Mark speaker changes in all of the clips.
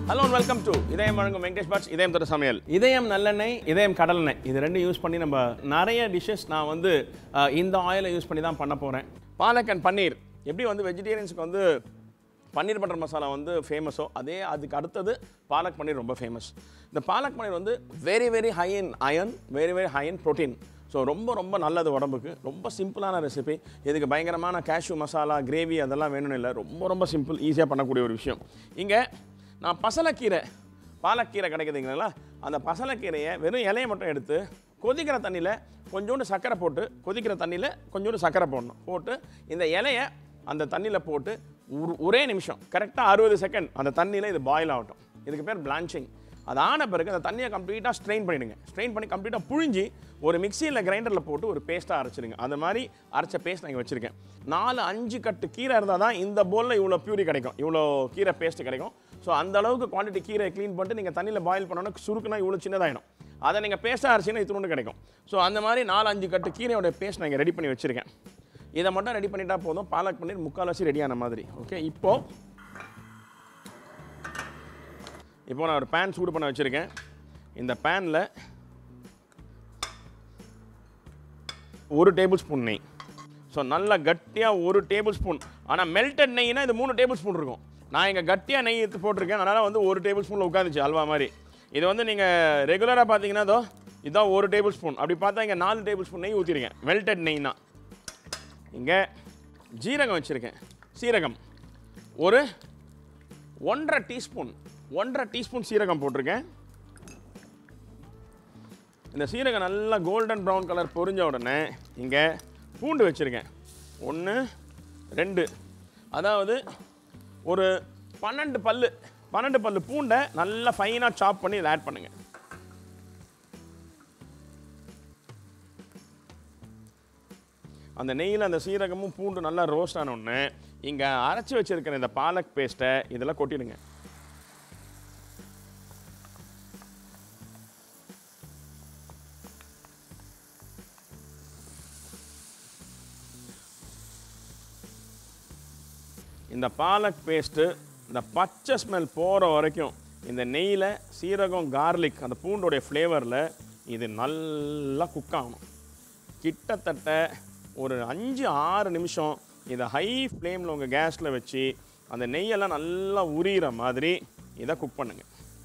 Speaker 1: hello welcome to இதயம் வழங்கும் Venkatesh pots இதயம் தர சமையல் இதயம் நல்லெண்ணெய் இதயம் கடலெண்ணெய் இது ரெண்டும் யூஸ் பண்ணி நம்ம நிறைய டிஷ்ஷஸ் நான் வந்து அஹ், இந்த ஆயிலை யூஸ் பண்ணி தான் பண்ண போகிறேன் பாலக் அண்ட் பன்னீர் எப்படி வந்து வெஜிடேரியன்ஸ்க்கு வந்து பன்னீர் பட்டர் மசாலா வந்து ஃபேமஸோ அதே அதுக்கு அடுத்தது பாலக் பன்னீர் ரொம்ப ஃபேமஸ் இந்த பாலக் பன்னீர் வந்து very very high in iron very very high in protein so ரொம்ப ரொம்ப நல்லது உடம்புக்கு ரொம்ப சிம்பிளான ரெசிபி இதுக்கு பயங்கரமான கேஷ்யூ மசாலா கிரேவி அதெல்லாம் வேணும்னு இல்லை ரொம்ப ரொம்ப சிம்பிள் ஈஸியாக பண்ணக்கூடிய ஒரு விஷயம் இங்கே நான் பசலைக்கீரை பாலக்கீரை கிடைக்குதுங்களா அந்த பசலைக்கீரையை வெறும் இலையை மட்டும் எடுத்து கொதிக்கிற தண்ணியில் கொஞ்சோண்டு சர்க்கரை போட்டு கொதிக்கிற தண்ணியில் கொஞ்சோண்டு சர்க்கரை போடணும் போட்டு இந்த இலையை அந்த தண்ணியில் போட்டு ஒரு ஒரே நிமிஷம் கரெக்டாக அறுபது செகண்ட் அந்த தண்ணியில் இது பாயில் ஆகட்டும் இதுக்கு பேர் பிளான்ச்சிங் அது ஆன பிறகு அந்த தண்ணியை கம்ப்ளீட்டாக ஸ்ட்ரெயின் பண்ணிடுங்க ஸ்ட்ரெயின் பண்ணி கம்ப்ளீட்டாக புழிஞ்சி ஒரு மிக்சியில் கிரைண்டரில் போட்டு ஒரு பேஸ்ட்டாக அரைச்சிடுங்க அந்த மாதிரி அரைச்ச பேஸ்ட் நான் இங்கே வச்சுருக்கேன் நாலு அஞ்சு கட்டு கீரை இருந்தால் தான் இந்த போலில் இவ்வளோ பியூரி கிடைக்கும் இவ்வளோ கீரை பேஸ்ட் கிடைக்கும் ஸோ அந்த அளவுக்கு குவான்டிட்டி கீரை க்ளீன் பண்ணிட்டு நீங்கள் தண்ணியில் பாயில் பண்ணோன்னா சுருக்குனா இவ்வளோ சின்னதாயிடும் அதை நீங்கள் பேஸ்ட்டாக அரைச்சிங்கன்னா இது கிடைக்கும் ஸோ அந்த மாதிரி நாலு அஞ்சு கட்டு கீரையோட பேஸ்ட் நான் இங்கே ரெடி பண்ணி வச்சுருக்கேன் இதை மட்டும் ரெடி பண்ணிட்டா போதும் பாலக் பன்னீர் முக்கால்வாசி ரெடியான மாதிரி ஓகே இப்போது இப்போ நான் ஒரு பேன் சூடு பண்ண வச்சுருக்கேன் இந்த பேனில் ஒரு டேபிள் ஸ்பூன் நெய் ஸோ நல்லா கட்டியாக ஒரு டேபிள் ஸ்பூன் ஆனால் மெல்டட் நெய்னா இது மூணு டேபிள் ஸ்பூன் இருக்கும் நான் இங்கே கட்டியாக நெய் எடுத்து போட்டிருக்கேன் அதனால் வந்து ஒரு டேபிள் ஸ்பூனில் உட்காந்துச்சு அல்வா மாதிரி இது வந்து நீங்கள் ரெகுலராக பார்த்தீங்கன்னா இதோ இதுதான் ஒரு டேபிள் ஸ்பூன் அப்படி பார்த்தா இங்கே நாலு டேபிள் ஸ்பூன் நெய் ஊற்றிருக்கேன் மெல்டட் நெய்னா இங்கே ஜீரகம் வச்சுருக்கேன் சீரகம் ஒரு ஒன்றரை டீஸ்பூன் ஒன்றரை டீஸ்பூன் சீரகம் போட்டிருக்கேன் இந்த சீரகம் நல்லா கோல்டன் ப்ரௌன் கலர் பொரிஞ்ச உடனே இங்கே பூண்டு வச்சுருக்கேன் ஒன்று ரெண்டு அதாவது ஒரு பன்னெண்டு பல்லு பன்னெண்டு பல்லு பூண்டை நல்லா ஃபைனாக சாப் பண்ணி இதை ஆட் பண்ணுங்கள் அந்த நெய்யில் அந்த சீரகமும் பூண்டு நல்லா ரோஸ்ட் ஆன உடனே இங்கே அரைச்சி வச்சிருக்கிற இந்த பாலக் பேஸ்ட்டை இதெல்லாம் கொட்டிடுங்க இந்த பாலக் பேஸ்ட்டு இந்த பச்சை ஸ்மெல் போகிற வரைக்கும் இந்த நெய்யில் சீரகம் கார்லிக் அந்த பூண்டோடைய ஃப்ளேவரில் இது நல்லா குக் ஆகணும் கிட்டத்தட்ட ஒரு அஞ்சு ஆறு நிமிஷம் இதை ஹை ஃப்ளேமில் உங்கள் கேஸில் வச்சு அந்த நெய்யெல்லாம் நல்லா உரியிற மாதிரி இதை குக் பண்ணுங்க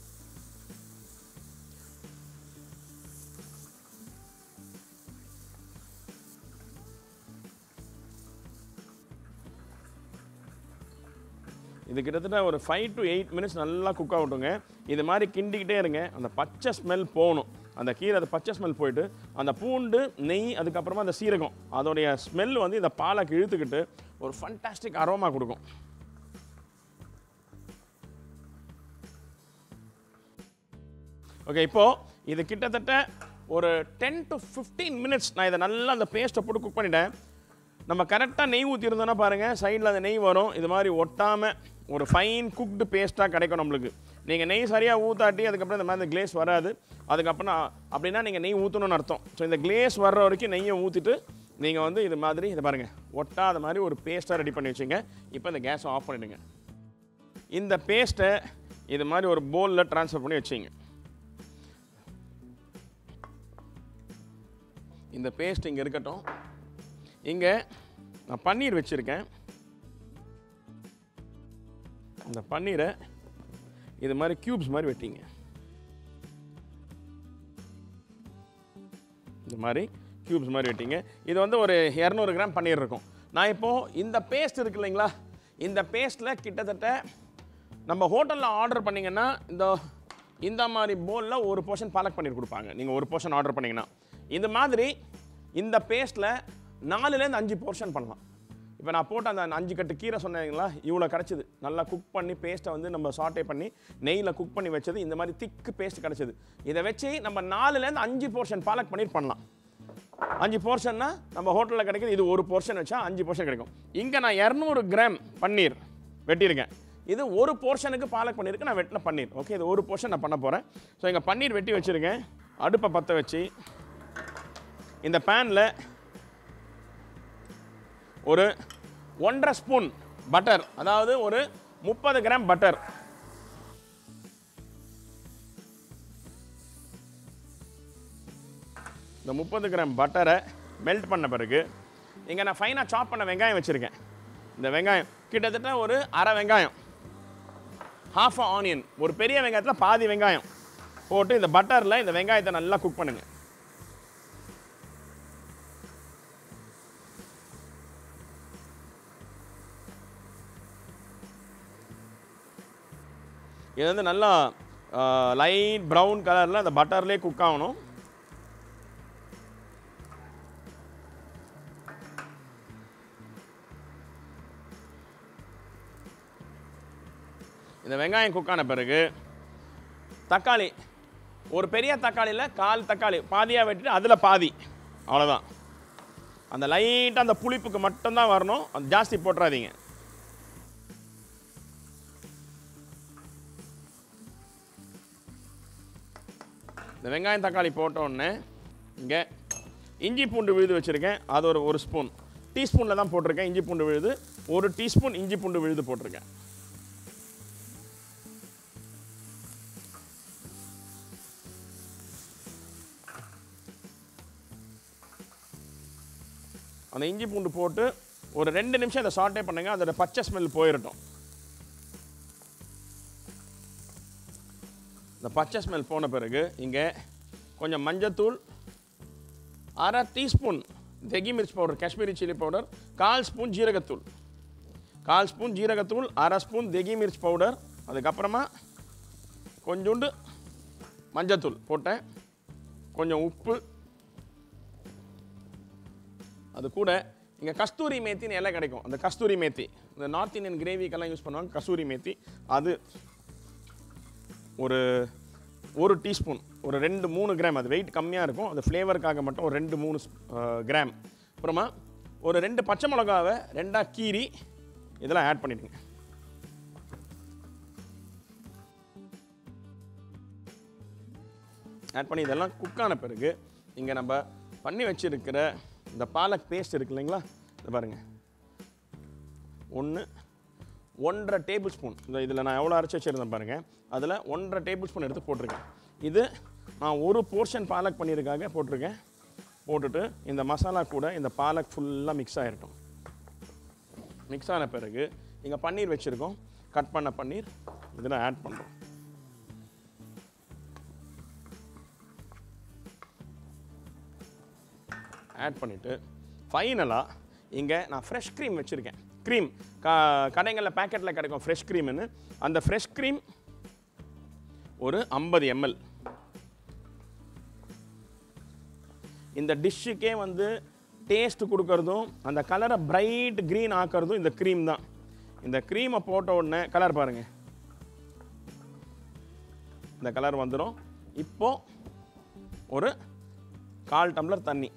Speaker 1: இது கிட்டத்தட்ட ஒரு ஃபைவ் டு எயிட் மினிட்ஸ் நல்லா குக் ஆகட்டுங்க இது மாதிரி கிண்டிக்கிட்டே இருங்க அந்த பச்சை ஸ்மெல் போகணும் அந்த கீரை அந்த பச்சை ஸ்மெல் போயிட்டு அந்த பூண்டு நெய் அதுக்கப்புறமா அந்த சீரகம் அதோடைய ஸ்மெல் வந்து இந்த பாலைக்கு இழுத்துக்கிட்டு ஒரு ஃபண்டாஸ்டிக் அரோமா கொடுக்கும் ஓகே இப்போது இது கிட்டத்தட்ட ஒரு டென் டு ஃபிஃப்டீன் மினிட்ஸ் நான் இதை நல்லா அந்த பேஸ்ட்டை போட்டு குக் பண்ணிட்டேன் நம்ம கரெக்டாக நெய் ஊற்றிருந்தோன்னா பாருங்கள் சைடில் அந்த நெய் வரும் இது மாதிரி ஒட்டாமல் ஒரு ஃபைன் குக்டு பேஸ்ட்டாக கிடைக்கும் நம்மளுக்கு நீங்கள் நெய் சரியாக ஊற்றாட்டி அதுக்கப்புறம் இந்த மாதிரி இந்த கிளேஸ் வராது அதுக்கப்புறம் அப்படின்னா நீங்கள் நெய் ஊற்றணும்னு அர்த்தம் ஸோ இந்த கிளேஸ் வர்ற வரைக்கும் நெய்யை ஊற்றிட்டு நீங்கள் வந்து இது மாதிரி இது பாருங்கள் ஒட்டாத மாதிரி ஒரு பேஸ்ட்டாக ரெடி பண்ணி வச்சுங்க இப்போ இந்த கேஸை ஆஃப் பண்ணிவிடுங்க இந்த பேஸ்ட்டை இது மாதிரி ஒரு பவுலில் ட்ரான்ஸ்ஃபர் பண்ணி வச்சிங்க இந்த பேஸ்ட் இங்கே இருக்கட்டும் இங்கே நான் பன்னீர் வச்சுருக்கேன் இந்த பன்னீரை இது மாதிரி க்யூப்ஸ் மாதிரி வெட்டிங்க இந்த மாதிரி க்யூப்ஸ் மாதிரி வெட்டிங்க இது வந்து ஒரு இரநூறு கிராம் பன்னீர் இருக்கும் நான் இப்போது இந்த பேஸ்ட் இருக்கு இல்லைங்களா இந்த பேஸ்ட்டில் கிட்டத்தட்ட நம்ம ஹோட்டலில் ஆர்டர் பண்ணிங்கன்னா இந்த இந்த மாதிரி போலில் ஒரு போர்ஷன் பாலக் பன்னீர் கொடுப்பாங்க நீங்கள் ஒரு போர்ஷன் ஆர்டர் பண்ணிங்கன்னா இந்த மாதிரி இந்த பேஸ்ட்டில் நாலுலேருந்து அஞ்சு போர்ஷன் பண்ணலாம் இப்போ நான் போட்ட அந்த அஞ்சு கட்டு கீரை சொன்னீங்களா இவ்வளோ கிடச்சிது நல்லா குக் பண்ணி பேஸ்ட்டை வந்து நம்ம சாட்டே பண்ணி நெய்யில் குக் பண்ணி வச்சது இந்த மாதிரி திக்கு பேஸ்ட் கிடச்சிது இதை வச்சு நம்ம நாலுலேருந்து அஞ்சு போர்ஷன் பாலக் பன்னீர் பண்ணலாம் அஞ்சு போர்ஷன்னா நம்ம ஹோட்டலில் கிடைக்குது இது ஒரு போர்ஷன் வச்சா அஞ்சு போர்ஷன் கிடைக்கும் இங்கே நான் இரநூறு கிராம் பன்னீர் வெட்டியிருக்கேன் இது ஒரு போர்ஷனுக்கு பாலக் பன்னீருக்கு நான் வெட்டின பன்னீர் ஓகே இது ஒரு போர்ஷன் நான் பண்ண போகிறேன் ஸோ இங்கே பன்னீர் வெட்டி வச்சுருக்கேன் அடுப்பை பற்ற வச்சு இந்த பேனில் ஒரு ஒன்றரை ஸ்பூன் பட்டர் அதாவது ஒரு முப்பது கிராம் பட்டர் இந்த முப்பது கிராம் பட்டரை மெல்ட் பண்ண பிறகு இங்கே நான் ஃபைனாக சாப் பண்ண வெங்காயம் வச்சுருக்கேன் இந்த வெங்காயம் கிட்டத்தட்ட ஒரு அரை வெங்காயம் ஹாஃப் ஆனியன் ஒரு பெரிய வெங்காயத்தில் பாதி வெங்காயம் போட்டு இந்த பட்டரில் இந்த வெங்காயத்தை நல்லா குக் பண்ணுங்க இது வந்து நல்லா லைட் ப்ரௌன் கலரில் அந்த பட்டர்லேயே குக் ஆகணும் இந்த வெங்காயம் குக்கான பிறகு தக்காளி ஒரு பெரிய தக்காளியில் கால் தக்காளி பாதியாக வெட்டிட்டு அதில் பாதி அவ்வளோதான் அந்த லைட்டாக அந்த புளிப்புக்கு மட்டும்தான் வரணும் அது ஜாஸ்தி போட்டுறாதீங்க இந்த வெங்காயம் தக்காளி போட்ட உடனே இங்கே இஞ்சி பூண்டு விழுது வச்சுருக்கேன் அது ஒரு ஒரு ஸ்பூன் டீஸ்பூனில் தான் போட்டிருக்கேன் இஞ்சி பூண்டு விழுது ஒரு டீஸ்பூன் இஞ்சி பூண்டு விழுது போட்டிருக்கேன் அந்த இஞ்சி பூண்டு போட்டு ஒரு ரெண்டு நிமிஷம் அதை சாட்டே பண்ணுங்க அதோட பச்சை ஸ்மெல் போயிடட்டும் இந்த பச்சை ஸ்மெல் போன பிறகு இங்கே கொஞ்சம் மஞ்சத்தூள் அரை teaspoon Deggi mirch powder Kashmiri chilli powder கால் ஸ்பூன் ஜீரகத்தூள் கால் ஸ்பூன் ஜீரகத்தூள் அரை ஸ்பூன் தெகி மிர்ச் பவுடர் அதுக்கப்புறமா கொஞ்சோண்டு மஞ்சத்தூள் போட்டேன் கொஞ்சம் உப்பு அது கூட இங்கே கஸ்தூரி மேத்தின்னு இலை கிடைக்கும் அந்த கஸ்தூரி மேத்தி இந்த நார்த் இந்தியன் கிரேவிக்கெல்லாம் யூஸ் பண்ணுவாங்க கஸ்தூரி மேத்தி அது ஒரு ஒரு டீஸ்பூன் ஒரு ரெண்டு மூணு கிராம் அது வெயிட் கம்மியாக இருக்கும் அது ஃப்ளேவருக்காக மட்டும் ஒரு ரெண்டு மூணு கிராம் அப்புறமா ஒரு ரெண்டு பச்சை மிளகாவை ரெண்டாக கீரி இதெல்லாம் ஆட் பண்ணிடுங்க ஆட் பண்ணி இதெல்லாம் குக்கான பிறகு இங்கே நம்ம பண்ணி வச்சிருக்கிற இந்த பாலக் பேஸ்ட் இருக்கு இல்லைங்களா இதை பாருங்கள் ஒன்று ஒன்றரை டேபிள் ஸ்பூன் இந்த இதில் நான் எவ்வளோ அரைச்சி வச்சுருந்தேன் பாருங்கள் அதில் ஒன்றரை டேபிள் ஸ்பூன் எடுத்து போட்டிருக்கேன் இது நான் ஒரு போர்ஷன் பாலக் பன்னீருக்காக போட்டிருக்கேன் போட்டுட்டு இந்த மசாலா கூட இந்த பாலக் ஃபுல்லாக மிக்ஸ் ஆகிரட்டும் மிக்ஸ் ஆன பிறகு இங்கே பன்னீர் வச்சுருக்கோம் கட் பண்ண பன்னீர் இதில் ஆட் பண்ணுறோம் ஆட் பண்ணிவிட்டு ஃபைனலாக இங்கே நான் ஃப்ரெஷ் க்ரீம் வச்சுருக்கேன் க்ரீம் க கடைகளில் பேக்கெட்டில் கிடைக்கும் ஃப்ரெஷ் க்ரீம்னு அந்த ஃப்ரெஷ் க்ரீம் ஒரு ஐம்பது எம்எல் இந்த டிஷ்ஷுக்கே வந்து டேஸ்ட் கொடுக்கறதும் அந்த கலரை பிரைட் க்ரீன் ஆக்கிறதும் இந்த க்ரீம் தான் இந்த க்ரீமை போட்ட உடனே கலர் பாருங்கள் இந்த கலர் வந்துடும் இப்போ ஒரு கால் டம்ளர் தண்ணி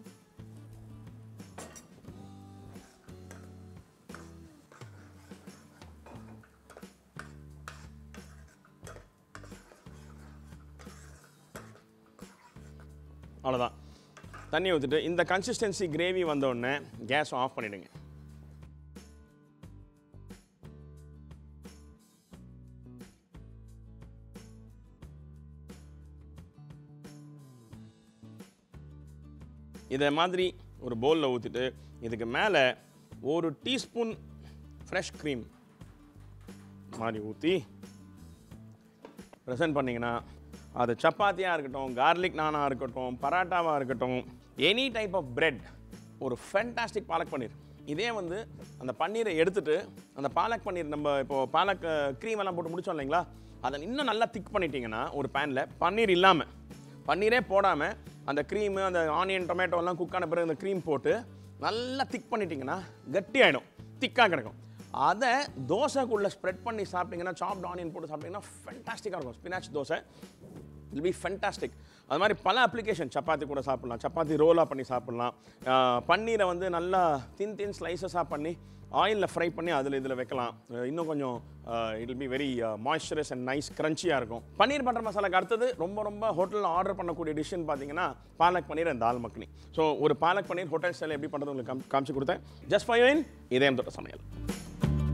Speaker 1: அவ்வளோதான் தண்ணி ஊற்றிட்டு இந்த கன்சிஸ்டன்சி கிரேவி வந்த உடனே கேஸ் ஆஃப் பண்ணிடுங்க இதை மாதிரி ஒரு பவுலில் ஊற்றிட்டு இதுக்கு மேலே ஒரு டீஸ்பூன் ஃப்ரெஷ் க்ரீம் மாதிரி ஊற்றி ப்ரெசென்ட் பண்ணிங்கன்னா அது சப்பாத்தியாக இருக்கட்டும் கார்லிக் நானாக இருக்கட்டும் பராட்டாவாக இருக்கட்டும் எனி டைப் ஆஃப் பிரெட் ஒரு ஃபென்டாஸ்டிக் பாலக் பன்னீர் இதே வந்து அந்த பன்னீரை எடுத்துட்டு அந்த பாலக் பன்னீர் நம்ம இப்போ பாலக் க்ரீம் எல்லாம் போட்டு முடிச்சோம் இல்லைங்களா அதை இன்னும் நல்லா திக் பண்ணிட்டீங்கன்னா ஒரு பேனில் பன்னீர் இல்லாமல் பன்னீரே போடாமல் அந்த க்ரீமு அந்த ஆனியன் டொமேட்டோ எல்லாம் குக் ஆன பிறகு அந்த க்ரீம் போட்டு நல்லா திக் பண்ணிட்டீங்கன்னா கட்டி ஆகிடும் திக்காக கிடக்கும் அதை தோசைக்குள்ளே ஸ்ப்ரெட் பண்ணி சாப்பிட்டீங்கன்னா சாப்ட் ஆனியன் போட்டு சாப்பிட்டீங்கன்னா ஃபென்டாஸ்டிக்காக இருக்கும் ஸ்பினாச் தோசை இல் பி ஃபென்டாஸ்டிக் அது மாதிரி பல அப்ளிகேஷன் சப்பாத்தி கூட சாப்பிட்லாம் சப்பாத்தி ரோலாக பண்ணி சாப்பிட்லாம் ஆஹ் பன்னீரை வந்து நல்லா தின் தின் ஸ்லைசஸாக பண்ணி ஆயிலில் ஃப்ரை பண்ணி அதில் இதில் வைக்கலாம் அஹ் இன்னும் கொஞ்சம் it be very moisturous and nice க்ரன்ச்சியாக இருக்கும் பன்னீர் பட்டர் மசாலாக்கு அடுத்தது ரொம்ப ரொம்ப ஹோட்டலில் ஆர்டர் பண்ணக்கூடிய டிஷ்ஷுன்னு பார்த்தீங்கன்னா பாலக் பன்னீர் அண்ட் தால் மக்கனி ஸோ ஒரு பாலக் பன்னீர் ஹோட்டல் ஸ்டைல் எப்படி பண்ணுறது உங்களுக்கு காம்- காமிச்சு கொடுத்தேன் ஜஸ்ட் ஃபைவ் இன் இதயம் தொட்ட சமையல்